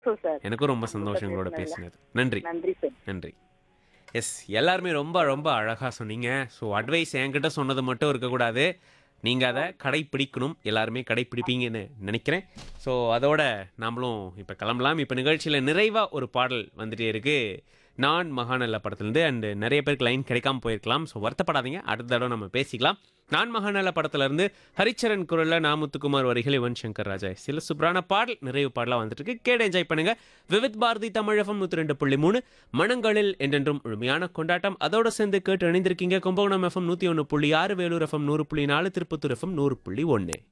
so sir எனக்கும் ரொம்ப சந்தோஷம் உங்களோட பேசினது நன்றி நன்றி சார் நன்றி எஸ் எல்லாருமே ரொம்ப ரொம்ப அழகாக சொன்னீங்க ஸோ அட்வைஸ் என்கிட்ட சொன்னது மட்டும் இருக்கக்கூடாது நீங்கள் அதை கடைப்பிடிக்கணும் எல்லாருமே கடைப்பிடிப்பீங்கன்னு நினைக்கிறேன் ஸோ அதோட நாமளும் இப்போ கிளம்பலாம் இப்போ நிகழ்ச்சியில் நிறைவாக ஒரு பாடல் வந்துட்டே இருக்கு நான் மகாநல்ல படத்துலேருந்து அண்டு நிறைய பேருக்கு லைன் கிடைக்காம போயிருக்கலாம் ஸோ வருத்தப்படாதீங்க அடுத்த தடவை நம்ம பேசிக்கலாம் நான் மகாநல்ல படத்துலேருந்து ஹரிச்சரன் குரலில் நாமுத்துக்குமார் வரிகள் யுவன் சங்கர் ராஜா சில சூப்பரான பாடல் நிறைவு பாடலாக வந்துட்டு இருக்கு கேட்டு என்ஜாய் பண்ணுங்க விவித் பாரதி தமிழகம் நூற்றி ரெண்டு புள்ளி மூணு மனங்களில் என்றென்றும் முழுமையான கொண்டாட்டம் அதோட சேர்ந்து கேட்டு இணைந்திருக்கீங்க கும்பகோணம் எஃப்எம் நூற்றி ஒன்று புள்ளி ஆறு வேலூர் எஃப்எம் நூறு புள்ளி நாலு திருப்பத்தூர் எஃப்எம் நூறு புள்ளி ஒன்று